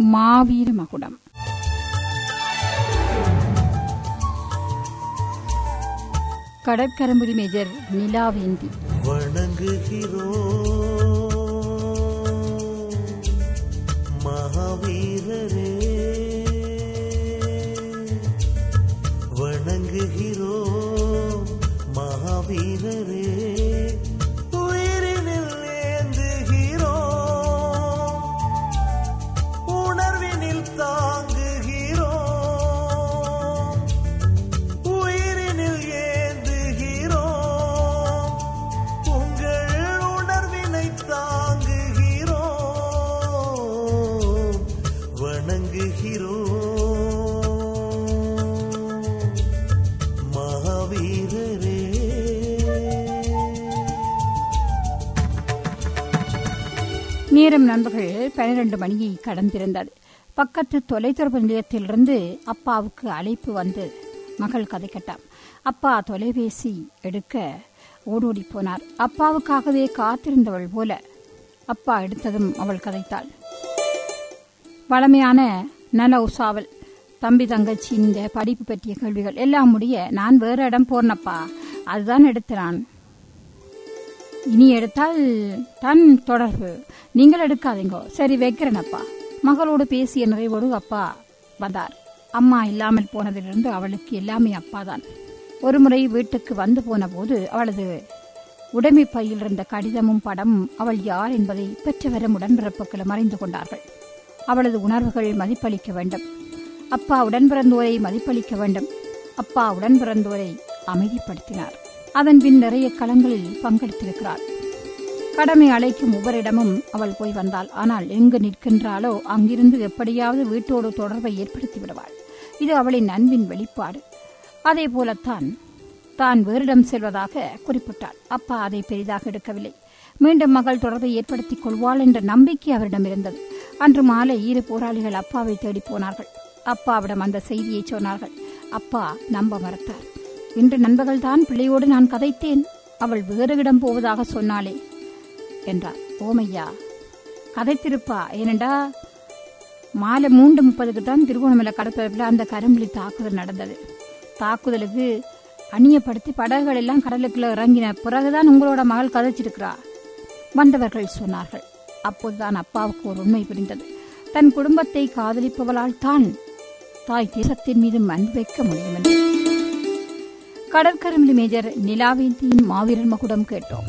மாவீர மகுடம் கடற்கரம்புரி மேஜர் நிலாவேந்தி வணங்குகிறோம் மகாவீரரே வணங்குகிறோம் மகாவீரரே உயிரினில் ஏந்துகிறோம் உணர்வினில் தாங்குகிறோம் உயிரினில் ஏந்துகிறோம் உங்கள் உணர்வினை தாங்குகிறோம் வணங்குகிறோம் மகாவீரரே நேரம் நண்பர்கள் பனிரெண்டு மணியை கடந்திருந்தது பக்கத்து தொலைத்தொடர்பு நிலையத்திலிருந்து அப்பாவுக்கு அழைப்பு வந்து மகள் கதை கேட்டான் அப்பா தொலைபேசி எடுக்க ஓடோடி போனார் அப்பாவுக்காகவே காத்திருந்தவள் போல அப்பா எடுத்ததும் அவள் கதைத்தாள் வளமையான நல உசாவல் தம்பி தங்கச்சி இந்த படிப்பு பற்றிய கேள்விகள் எல்லாம் முடிய நான் வேற இடம் போறனப்பா அதுதான் எடுத்தான் இனி எடுத்தால் தான் தொடர்பு நீங்கள் எடுக்காதீங்கோ சரி வைக்கிறேனப்பா மகளோடு பேசிய நிறைவோடு அப்பா வந்தார் அம்மா இல்லாமல் போனதிலிருந்து அவளுக்கு எல்லாமே அப்பாதான் ஒருமுறை வீட்டுக்கு வந்து போன போது அவளது உடைமை பையில் இருந்த கடிதமும் படமும் அவள் யார் என்பதை பெற்றவரும் உடன்பிறப்புகளும் அறிந்து கொண்டார்கள் அவளது உணர்வுகள் மதிப்பளிக்க வேண்டும் அப்பா உடன் பிறந்தோரை மதிப்பளிக்க வேண்டும் அப்பா உடன் பிறந்தோரை அமைதிப்படுத்தினார் அதன் பின் நிறைய களங்களில் பங்கெடுத்திருக்கிறாள் கடமை அழைக்கும் ஒவ்வொரிடமும் அவள் போய் வந்தாள் ஆனால் எங்கு நிற்கின்றாளோ அங்கிருந்து எப்படியாவது வீட்டோடு தொடர்பை ஏற்படுத்தி விடுவாள் இது அவளின் அன்பின் வெளிப்பாடு அதே போலத்தான் தான் வேறிடம் செல்வதாக குறிப்பிட்டாள் அப்பா அதை பெரிதாக எடுக்கவில்லை மீண்டும் மகள் தொடர்பை ஏற்படுத்திக் கொள்வாள் என்ற நம்பிக்கை அவரிடம் இருந்தது அன்று மாலை இரு போராளிகள் அப்பாவை தேடி போனார்கள் அப்பாவிடம் அந்த செய்தியை சொன்னார்கள் அப்பா நம்ப மறுத்தார் இன்று நண்பர்கள் தான் பிள்ளையோடு நான் கதைத்தேன் அவள் வேறு இடம் போவதாக சொன்னாளே என்றார் ஓமையா கதைத்திருப்பா ஏனெண்டா மாலை மூன்று முப்பதுக்கு தான் திருகோணமலை கடற்பரப்பில் அந்த கரும்புலி தாக்குதல் நடந்தது தாக்குதலுக்கு அந்நியப்படுத்தி படகுகள் எல்லாம் கடலுக்குள்ள இறங்கின பிறகுதான் உங்களோட மகள் கதைச்சிருக்கிறா வந்தவர்கள் சொன்னார்கள் அப்போதுதான் அப்பாவுக்கு ஒரு உண்மை புரிந்தது தன் குடும்பத்தை காதலிப்பவளால் தான் தாய் தேசத்தின் மீது அன்பு வைக்க முடியும் என்று கடற்கரமிலி மேஜர் நிலாவேந்தியின் மாவீரன் மகுடம் கேட்டோம்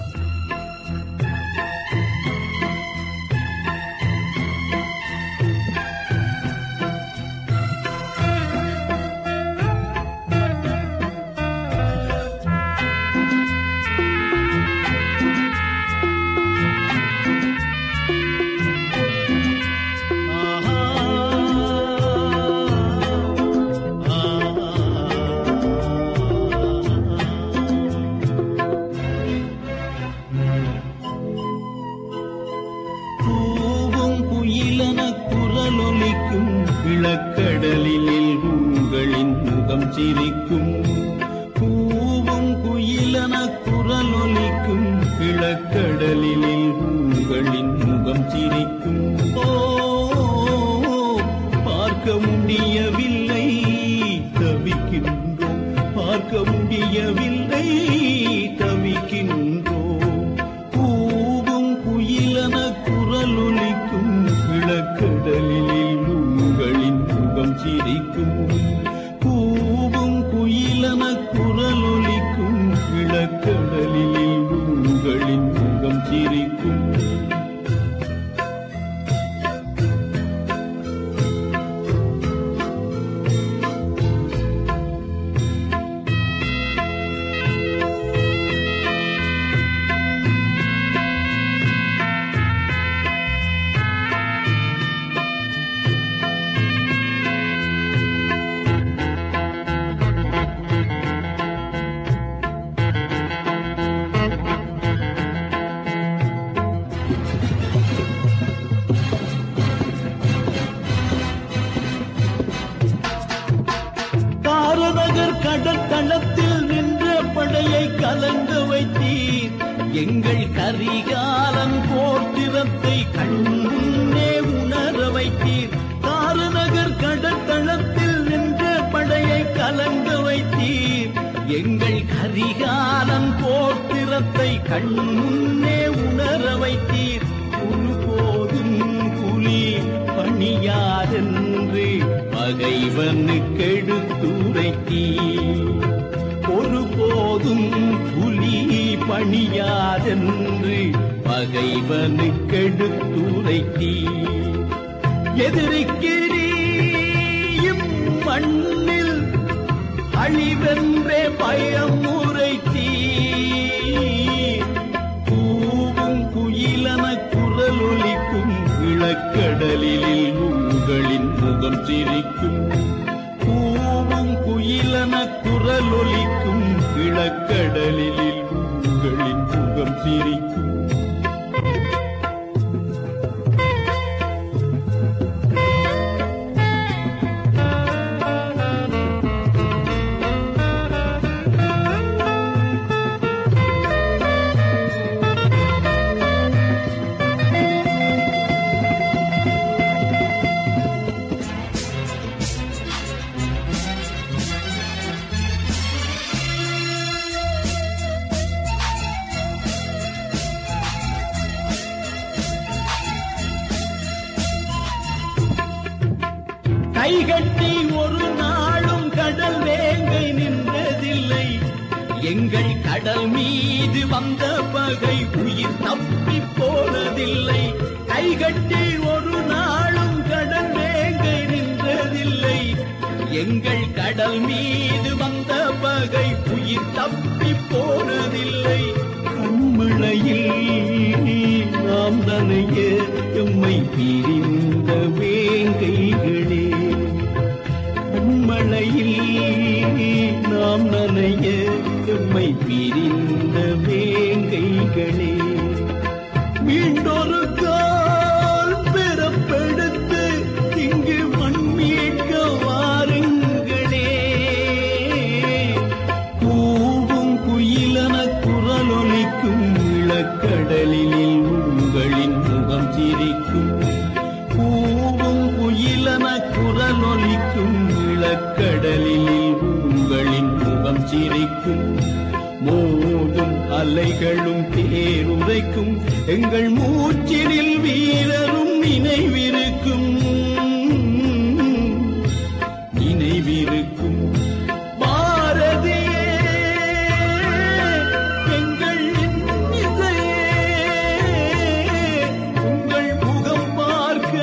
கூவும் குயிலன குரலொலிக்கும் இளக்கடலில் உங்களின் முகம் சிரிக்கும் கூவும் குயிலன குரலொலிக்கும் இளக்கடலில் உங்களின் முகம் சிரிக்கும் ஓ பார்க்க முடியவில்லை தவிக்கின்றோம் பார்க்க முடியவில்லை தவிக்கின்றோம் கூவும் குயிலன குரலொலிக்கும் இளக்கடலில் உங்களின் முகம் சிரிக்கும் கூவும் குயிலன குரலொலிக்கும் இளக்கடலில் உங்களின் முகம் சிரிக்கும் பாரதகர் கடற்களத்தில் நின்ற படையை கலங்க வைத்தீர் எங்கள் கரிகாலன் போர்த்திரத்தை கண்முன்னே உணர வைத்தீர் எங்கள் கரிகாலன் போத்திரத்தை கண் முன்னே உணர வைத்தீர் ஒருபோதும் புலி பணியாரென்று பகைவனுக்கு எடுத்துரைத்தீர் ஒருபோதும் புலி பணியாரென்று பகைவனுக்கு எடுத்துரைத்தீர் எதிரிக்கிறீயும் மண்ணில் அழிவென்றே பயமுறைத்தீ கூவும் குயிலன குரலொலிக்கும் இளக்கடலில் உங்களின் முகம் சிரிக்கும் கூவும் குயிலன குரலொலிக்கும் இளக்கடலில் உங்களின் முகம் சிரிக்கும் கைகட்டி ஒரு நாளும் கடல் வேங்கை நின்றதில்லை எங்கள் கடல் மீது வந்த பகை உயிர் தப்பி போனதில்லை கைகட்டி ஒரு நாளும் கடல் வேங்கை நின்றதில்லை எங்கள் கடல் மீது வந்த பகை உயிர் தப்பி போனதில்லை கண்மழையில் நாம் நனைய எம்மை பிரிந்த வேங்கைகளே கண்மழையில் நாம் நனைய எம்மை பிரிந்த வேங்கைகளே மீண்டொரு கால் பிறப்பெடுத்து இங்கு மண்மீட்க வாருங்களே கூவும் குயிலன குரலொலிக்கும் இளக்கடலில் உங்களின் முகம் சிரிக்கும் கூவும் குயிலன குரலொலிக்கும் இளக்கடலில் உங்களின் முகம் சிரிக்கும் மோதும் அலைகளும் பேருரைக்கும் எங்கள் மூச்சினில் வீரரும் நினைவிருக்கும் நினைவிருக்கும் பாரதியே எங்கள் இன்னிசையே உங்கள் முகம் பார்க்க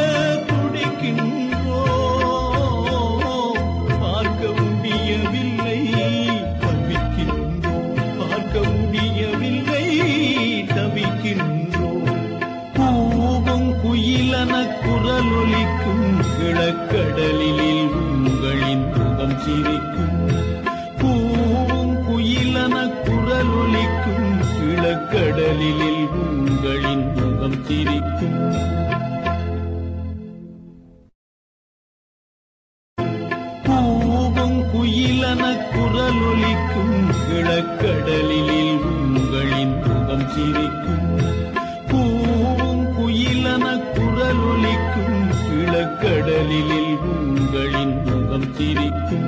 துடிக்கின்றோம் பார்க்க முடியவில்லை தவிக்கின்றோம் பார்க்க முடியவில்லை தவிக்கின்றோம் கூவும் குயிலன குரலொலிக்கும் கிழக்கடலில் உங்களின் முகம் சிரிக்கும் கூவும் குயிலன குரலொலிக்கும் கிழக்கடலில் உங்களின் முகம் சிரிக்கும் கூவும் குயிலன குரலொலிக்கும் கிழக்கடலில் உங்களின் முகம் சிரிக்கும் கூவும் குயிலன குரலொலிக்கும் கிழக்கடலில் உங்களின் முகம் சிரிக்கும்